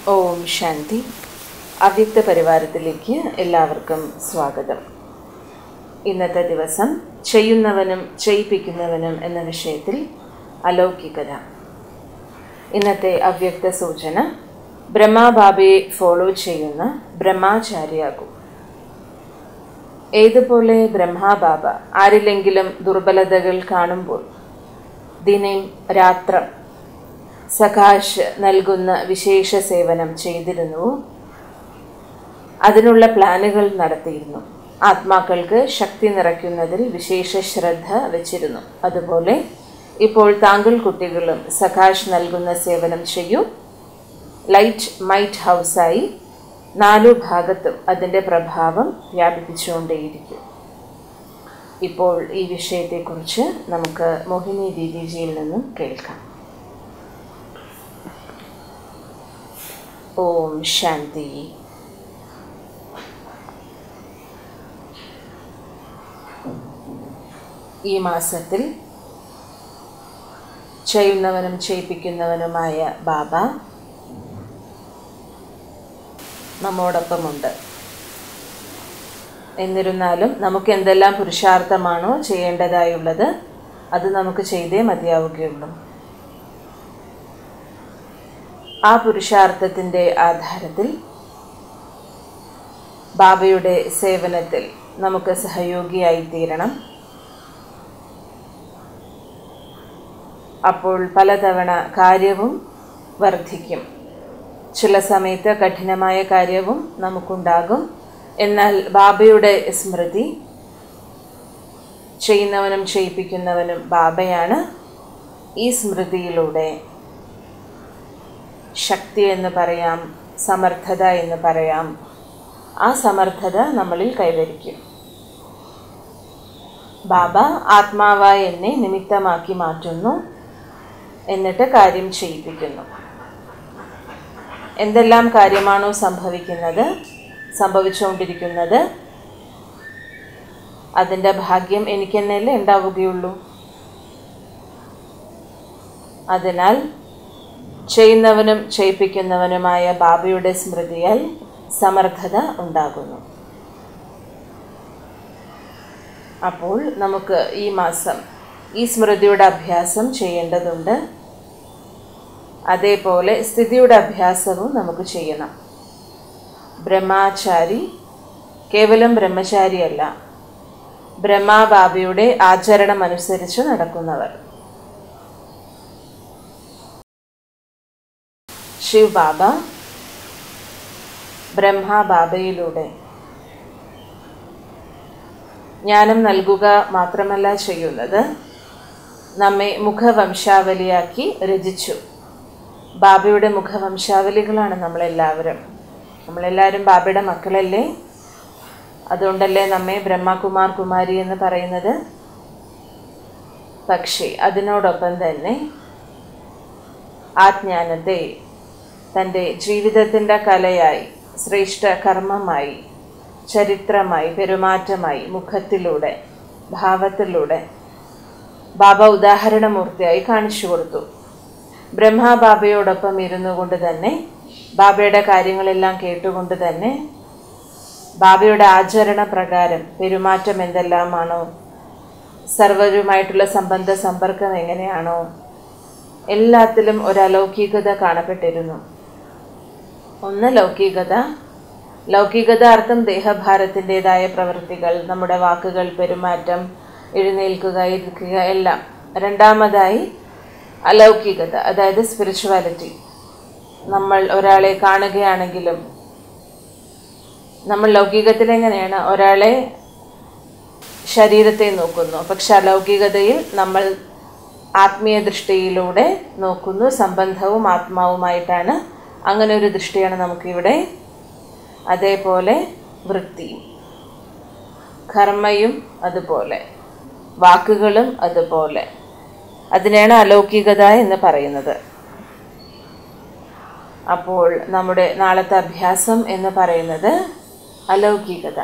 ഓം ശാന്തി അവ്യക്ത പരിവാരത്തിലേക്ക് എല്ലാവർക്കും സ്വാഗതം ഇന്നത്തെ ദിവസം ചെയ്യുന്നവനും ചെയ്യിപ്പിക്കുന്നവനും എന്ന വിഷയത്തിൽ അലൗകികത ഇന്നത്തെ അവ്യക്ത സൂചന ബ്രഹ്മാബാബയെ ഫോളോ ചെയ്യുന്ന ബ്രഹ്മാചാര്യാകും ഏതുപോലെ ബ്രഹ്മാബാബ ആരിലെങ്കിലും ദുർബലതകൾ കാണുമ്പോൾ ദിനം രാത്രം സകാശ് നൽകുന്ന വിശേഷ സേവനം ചെയ്തിരുന്നു അതിനുള്ള പ്ലാനുകൾ നടത്തിയിരുന്നു ആത്മാക്കൾക്ക് ശക്തി നിറയ്ക്കുന്നതിൽ വിശേഷ ശ്രദ്ധ വച്ചിരുന്നു അതുപോലെ ഇപ്പോൾ താങ്കൾ കുട്ടികളും സകാശ് നൽകുന്ന സേവനം ചെയ്യൂ ലൈറ്റ് മൈറ്റ് ഹൗസായി നാലു ഭാഗത്തും അതിൻ്റെ പ്രഭാവം വ്യാപിപ്പിച്ചുകൊണ്ടേയിരിക്കും ഇപ്പോൾ ഈ വിഷയത്തെക്കുറിച്ച് നമുക്ക് മോഹിനി ദീദിജിയിൽ നിന്നും കേൾക്കാം ഓം ശാന്തി ഈ മാസത്തിൽ ചെയ്യുന്നവനും ചെയ്യിപ്പിക്കുന്നവനുമായ ബാബ നമ്മോടൊപ്പമുണ്ട് എന്നിരുന്നാലും നമുക്ക് എന്തെല്ലാം പുരുഷാർത്ഥമാണോ ചെയ്യേണ്ടതായുള്ളത് അത് നമുക്ക് ചെയ്തേ മതിയാവുകയുള്ളൂ ആ പുരുഷാർത്ഥത്തിൻ്റെ ആധാരത്തിൽ ബാബയുടെ സേവനത്തിൽ നമുക്ക് സഹയോഗിയായി തീരണം അപ്പോൾ പലതവണ കാര്യവും വർദ്ധിക്കും ചില സമയത്ത് കഠിനമായ കാര്യവും നമുക്കുണ്ടാകും എന്നാൽ ബാബയുടെ സ്മൃതി ചെയ്യുന്നവനും ചെയ്യിപ്പിക്കുന്നവനും ബാബയാണ് ഈ സ്മൃതിയിലൂടെ ശക്തി എന്ന് പറയാം സമർത്ഥത എന്ന് പറയാം ആ സമർത്ഥത നമ്മളിൽ കൈവരിക്കും ബാബ ആത്മാവായ എന്നെ നിമിത്തമാക്കി മാറ്റുന്നു എന്നിട്ട് കാര്യം ചെയ്യിപ്പിക്കുന്നു എന്തെല്ലാം കാര്യമാണോ സംഭവിക്കുന്നത് സംഭവിച്ചുകൊണ്ടിരിക്കുന്നത് അതിൻ്റെ ഭാഗ്യം എനിക്ക് തന്നെയല്ലേ ഉണ്ടാവുകയുള്ളൂ അതിനാൽ ചെയ്യുന്നവനും ചെയ്യിപ്പിക്കുന്നവനുമായ ബാബയുടെ സ്മൃതിയാൽ സമർത്ഥത ഉണ്ടാകുന്നു അപ്പോൾ നമുക്ക് ഈ മാസം ഈ സ്മൃതിയുടെ അഭ്യാസം ചെയ്യേണ്ടതുണ്ട് അതേപോലെ സ്ഥിതിയുടെ അഭ്യാസവും നമുക്ക് ചെയ്യണം ബ്രഹ്മാചാരി കേവലം ബ്രഹ്മചാരിയല്ല ബ്രഹ്മാബാബയുടെ ആചരണം അനുസരിച്ച് നടക്കുന്നവർ ശിവ് ബാബ ബ്രഹ്മാബാബയിലൂടെ ജ്ഞാനം നൽകുക മാത്രമല്ല ചെയ്യുന്നത് നമ്മെ മുഖവംശാവലിയാക്കി രചിച്ചു ബാബയുടെ മുഖവംശാവലികളാണ് നമ്മളെല്ലാവരും നമ്മളെല്ലാവരും ബാബയുടെ മക്കളല്ലേ അതുകൊണ്ടല്ലേ നമ്മെ ബ്രഹ്മകുമാർ കുമാരി എന്ന് പറയുന്നത് പക്ഷേ അതിനോടൊപ്പം തന്നെ ആ ജ്ഞാനത്തെ തൻ്റെ ജീവിതത്തിൻ്റെ കലയായി ശ്രേഷ്ഠ കർമ്മമായി ചരിത്രമായി പെരുമാറ്റമായി മുഖത്തിലൂടെ ഭാവത്തിലൂടെ ബാബ ഉദാഹരണമൂർത്തിയായി കാണിച്ചു കൊടുത്തു ബ്രഹ്മബാബയോടൊപ്പം ഇരുന്നു കൊണ്ട് തന്നെ ബാബയുടെ കാര്യങ്ങളെല്ലാം കേട്ടുകൊണ്ട് തന്നെ ബാബയുടെ ആചരണ പ്രകാരം പെരുമാറ്റം എന്തെല്ലാമാണോ സർവരുമായിട്ടുള്ള സംബന്ധ സമ്പർക്കം എങ്ങനെയാണോ എല്ലാത്തിലും ഒരു അലൗകികത കാണപ്പെട്ടിരുന്നു ഒന്ന് ലൗകികത ലൗകികത അർത്ഥം ദേഹഭാരത്തിൻ്റെതായ പ്രവൃത്തികൾ നമ്മുടെ വാക്കുകൾ പെരുമാറ്റം എഴുന്നേൽക്കുക ഇരിക്കുക എല്ലാം രണ്ടാമതായി അലൗകികത അതായത് സ്പിരിച്വാലിറ്റി നമ്മൾ ഒരാളെ കാണുകയാണെങ്കിലും നമ്മൾ ലൗകികത്തിൽ എങ്ങനെയാണ് ഒരാളെ ശരീരത്തെ നോക്കുന്നു പക്ഷെ അലൗകികതയിൽ നമ്മൾ ആത്മീയ ദൃഷ്ടിയിലൂടെ നോക്കുന്നു സംബന്ധവും ആത്മാവുമായിട്ടാണ് അങ്ങനെ ഒരു ദൃഷ്ടിയാണ് നമുക്കിവിടെ അതേപോലെ വൃത്തിയും കർമ്മയും അതുപോലെ വാക്കുകളും അതുപോലെ അതിനെയാണ് അലൗകികത എന്ന് പറയുന്നത് അപ്പോൾ നമ്മുടെ നാളത്തെ അഭ്യാസം എന്ന് പറയുന്നത് അലൗകികത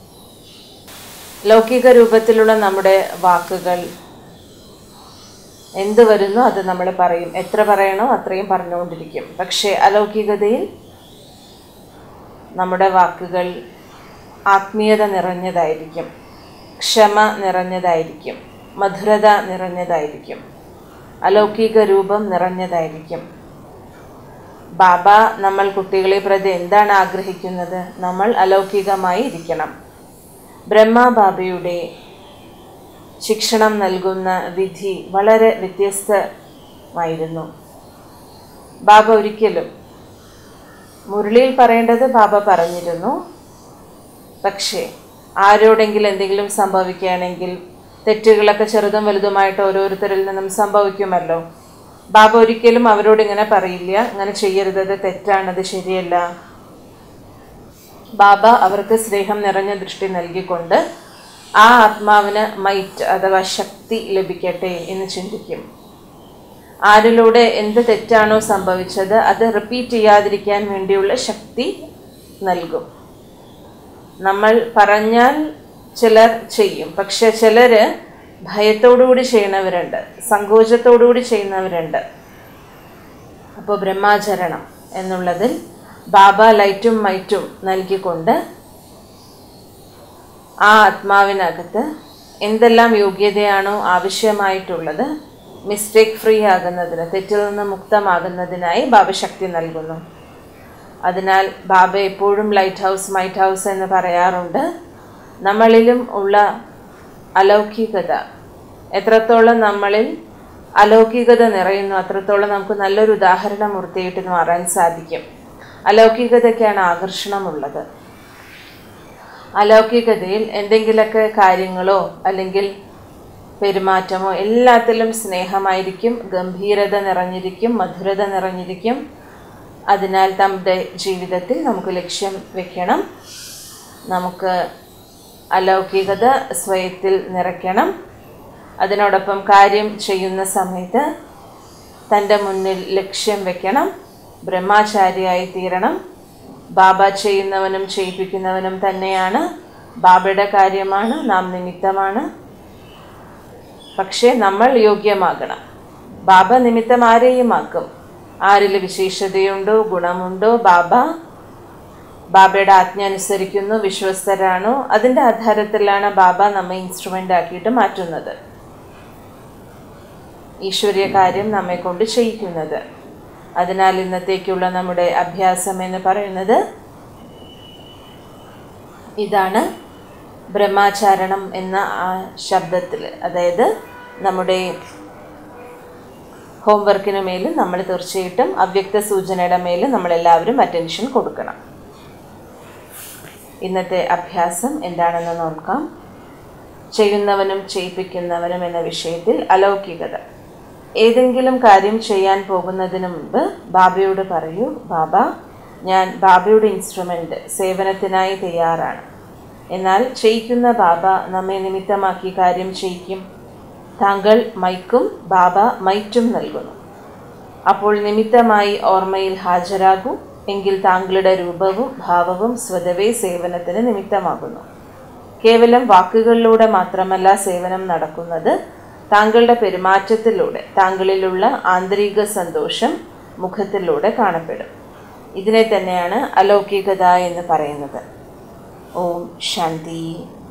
ലൗകിക രൂപത്തിലുള്ള നമ്മുടെ വാക്കുകൾ എന്ത് വരുന്നോ അത് നമ്മൾ പറയും എത്ര പറയണോ അത്രയും പറഞ്ഞുകൊണ്ടിരിക്കും പക്ഷേ അലൗകികതയിൽ നമ്മുടെ വാക്കുകൾ ആത്മീയത നിറഞ്ഞതായിരിക്കും ക്ഷമ നിറഞ്ഞതായിരിക്കും മധുരത നിറഞ്ഞതായിരിക്കും അലൗകിക രൂപം നിറഞ്ഞതായിരിക്കും ബാബ നമ്മൾ കുട്ടികളെ പ്രതി എന്താണ് ആഗ്രഹിക്കുന്നത് നമ്മൾ അലൗകികമായി ഇരിക്കണം ബ്രഹ്മ ബാബയുടെ ശിക്ഷണം നൽകുന്ന വിധി വളരെ വ്യത്യസ്തമായിരുന്നു ബാബ ഒരിക്കലും മുരളിയിൽ പറയേണ്ടത് ബാബ പറഞ്ഞിരുന്നു പക്ഷേ ആരോടെങ്കിലും എന്തെങ്കിലും സംഭവിക്കുകയാണെങ്കിൽ തെറ്റുകളൊക്കെ ചെറുതും വലുതുമായിട്ട് ഓരോരുത്തരിൽ നിന്നും സംഭവിക്കുമല്ലോ ബാബ ഒരിക്കലും അവരോട് ഇങ്ങനെ പറയില്ല ഇങ്ങനെ ചെയ്യരുത് അത് തെറ്റാണ് അത് ശരിയല്ല ബാബ അവർക്ക് സ്നേഹം നിറഞ്ഞ ദൃഷ്ടി നൽകിക്കൊണ്ട് ആ ആത്മാവിന് മൈറ്റ് അഥവാ ശക്തി ലഭിക്കട്ടെ എന്ന് ചിന്തിക്കും ആരിലൂടെ എന്ത് തെറ്റാണോ സംഭവിച്ചത് അത് റിപ്പീറ്റ് ചെയ്യാതിരിക്കാൻ വേണ്ടിയുള്ള ശക്തി നൽകും നമ്മൾ പറഞ്ഞാൽ ചിലർ ചെയ്യും പക്ഷെ ചിലർ ഭയത്തോടുകൂടി ചെയ്യുന്നവരുണ്ട് സങ്കോചത്തോടുകൂടി ചെയ്യുന്നവരുണ്ട് അപ്പോൾ ബ്രഹ്മാചരണം എന്നുള്ളതിൽ ബാബ ലൈറ്റും മൈറ്റും നൽകിക്കൊണ്ട് ആ ആത്മാവിനകത്ത് എന്തെല്ലാം യോഗ്യതയാണോ ആവശ്യമായിട്ടുള്ളത് മിസ്റ്റേക്ക് ഫ്രീ ആകുന്നതിന് തെറ്റിൽ നിന്ന് മുക്തമാകുന്നതിനായി ബാബ ശക്തി നൽകുന്നു അതിനാൽ ബാബ എപ്പോഴും ലൈറ്റ് ഹൗസ് മൈറ്റ് ഹൗസ് എന്ന് പറയാറുണ്ട് നമ്മളിലും ഉള്ള അലൗകികത എത്രത്തോളം നമ്മളിൽ അലൗകികത നിറയുന്നു അത്രത്തോളം നമുക്ക് നല്ലൊരു ഉദാഹരണം മൂർത്തിയിട്ട് മാറാൻ സാധിക്കും അലൗകികതയ്ക്കാണ് ആകർഷണമുള്ളത് അലൗകികതയിൽ എന്തെങ്കിലുമൊക്കെ കാര്യങ്ങളോ അല്ലെങ്കിൽ പെരുമാറ്റമോ എല്ലാത്തിലും സ്നേഹമായിരിക്കും ഗംഭീരത നിറഞ്ഞിരിക്കും മധുരത നിറഞ്ഞിരിക്കും അതിനാൽ നമ്മുടെ ജീവിതത്തിൽ നമുക്ക് ലക്ഷ്യം വെക്കണം നമുക്ക് അലൗകികത സ്വയത്തിൽ നിറയ്ക്കണം അതിനോടൊപ്പം കാര്യം ചെയ്യുന്ന സമയത്ത് തൻ്റെ മുന്നിൽ ലക്ഷ്യം വെക്കണം ബ്രഹ്മാചാരിയായി തീരണം ബാബ ചെയ്യുന്നവനും ചെയ്യിപ്പിക്കുന്നവനും തന്നെയാണ് ബാബയുടെ കാര്യമാണ് നാം നിമിത്തമാണ് പക്ഷേ നമ്മൾ യോഗ്യമാകണം ബാബ നിമിത്തം ആരെയും ആക്കും ആരിൽ വിശേഷതയുണ്ടോ ഗുണമുണ്ടോ ബാബ ബാബയുടെ ആജ്ഞ അനുസരിക്കുന്നു വിശ്വസ്തരാണോ അതിൻ്റെ ആധാരത്തിലാണ് ബാബ നമ്മെ ഇൻസ്ട്രുമെൻ്റ് ആക്കിയിട്ട് മാറ്റുന്നത് ഈശ്വരീയ കാര്യം നമ്മെ കൊണ്ട് ചെയ്യിക്കുന്നത് അതിനാൽ ഇന്നത്തേക്കുള്ള നമ്മുടെ അഭ്യാസം എന്ന് പറയുന്നത് ഇതാണ് ബ്രഹ്മാചാരണം എന്ന ആ ശബ്ദത്തിൽ അതായത് നമ്മുടെ ഹോംവർക്കിന് മേലും നമ്മൾ തീർച്ചയായിട്ടും അവ്യക്ത സൂചനയുടെ മേലും നമ്മളെല്ലാവരും അറ്റൻഷൻ കൊടുക്കണം ഇന്നത്തെ അഭ്യാസം എന്താണെന്ന് നോക്കാം ചെയ്യുന്നവനും ചെയ്യിപ്പിക്കുന്നവനും എന്ന വിഷയത്തിൽ അലൗകികത ഏതെങ്കിലും കാര്യം ചെയ്യാൻ പോകുന്നതിന് മുമ്പ് ബാബയോട് പറയൂ ബാബ ഞാൻ ബാബയുടെ ഇൻസ്ട്രുമെൻ്റ് സേവനത്തിനായി തയ്യാറാണ് എന്നാൽ ചെയ്യിക്കുന്ന ബാബ നമ്മെ നിമിത്തമാക്കി കാര്യം ചെയ്യിക്കും താങ്കൾ മൈക്കും ബാബ മൈറ്റും നൽകുന്നു അപ്പോൾ നിമിത്തമായി ഓർമ്മയിൽ ഹാജരാകൂ എങ്കിൽ താങ്കളുടെ രൂപവും ഭാവവും സ്വതവേ സേവനത്തിന് നിമിത്തമാകുന്നു കേവലം വാക്കുകളിലൂടെ മാത്രമല്ല സേവനം നടക്കുന്നത് താങ്കളുടെ പെരുമാറ്റത്തിലൂടെ താങ്കളിലുള്ള ആന്തരിക സന്തോഷം മുഖത്തിലൂടെ കാണപ്പെടും ഇതിനെ തന്നെയാണ് അലൗകികത എന്ന് പറയുന്നത് ഓം ശാന്തി